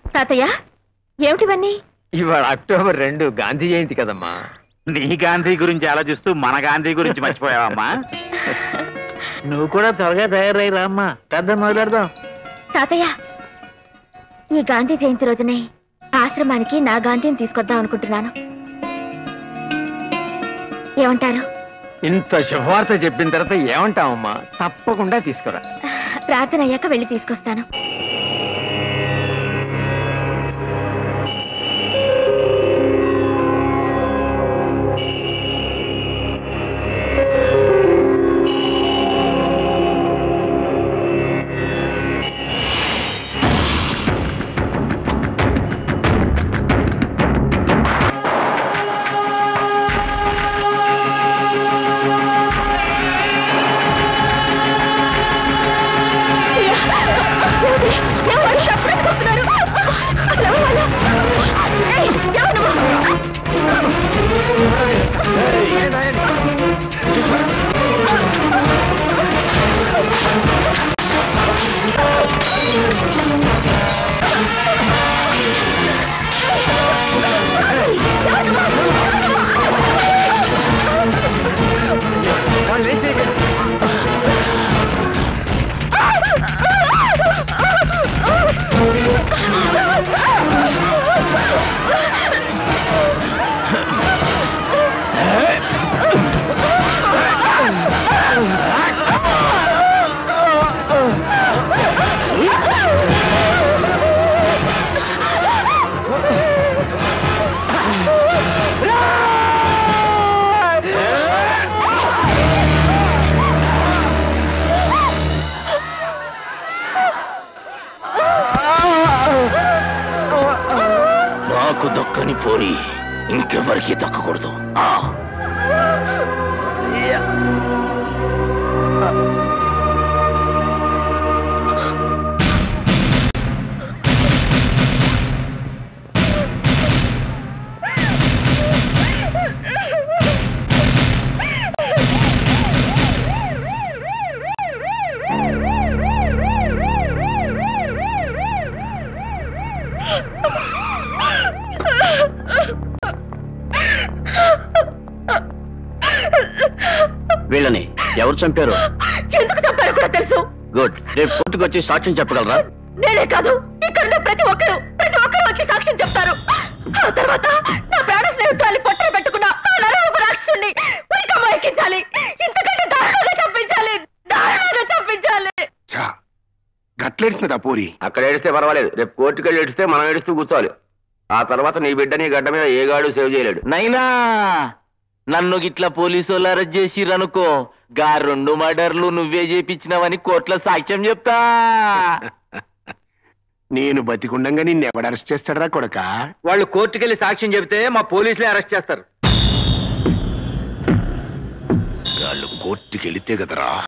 తాతయ్య ఏమిటివన్నీ ఇవాళ అక్టోబర్ రెండు గాంధీ జయంతి కదమ్మా నీ గాంధీ గురించి ఆలోచిస్తూ మన గాంధీ గురించి మర్చిపోయావమ్మా నువ్వు కూడా త్వరగా తయారై రామ్మా పెద్ద మొదలెడదాం తాతయ్య ఈ గాంధీ జయంతి రోజునే ఆశ్రమానికి నా గాంధీని తీసుకొద్దాం అనుకుంటున్నాను ఏమంటారు ఇంత శుభవార్త చెప్పిన తర్వాత ఏమంటావమ్మా తప్పకుండా తీసుకురా ప్రార్థన అయ్యాక వెళ్ళి తీసుకొస్తాను నాకు దక్కని పోరి ఇంకెవరికి దక్కకూడదు ఆ వీళ్ళని ఎవరు చంపారు ఎందుకు చెప్పారు కూడా తెలుసు గుడ్ రేపు కోర్టుకు వచ్చి సాక్ష్యం చెప్పగలరా నేనే కాదు ఇక్కడ ప్రతి ఒక్కరు ప్రతి ఒక్కరు వచ్చి సాక్ష్యం చెప్తారు ఆ తర్వాత నా ప్రాణ స్నేహితురాలి పొట్టలు పెట్టుకున్న ఆ నరరూప రాక్షసుని ఉరికమ్మ ఎక్కించాలి ఇంతకంటే దారుణంగా చంపించాలి దారుణంగా చంపించాలి ఛా, గట్లేడిసినదా పూరి అక్కడ ఏడిస్తే పర్వాలేదు రేపు కోర్టుకు వెళ్ళి ఏడిస్తే మనం ఏడుస్తూ కూర్చోవాలి ఆ తర్వాత నీ బిడ్డ నీ గడ్డ మీద ఏ గాడు సేవ్ చేయలేడు నైనా నన్ను గిట్ల పోలీసు వాళ్ళు అరెస్ట్ చేసిరనుకో గా రెండు మర్డర్లు నువ్వే చేపించినవని కోర్టులో సాక్ష్యం చెప్తా నేను బతికుండంగా నిన్నెవడు అరెస్ట్ చేస్తాడరా కొడక వాళ్ళు కోర్టుకెళ్ళి సాక్ష్యం చెబితే మా పోలీసులే అరెస్ట్ చేస్తారు వాళ్ళు కోర్టుకెళితే కదరా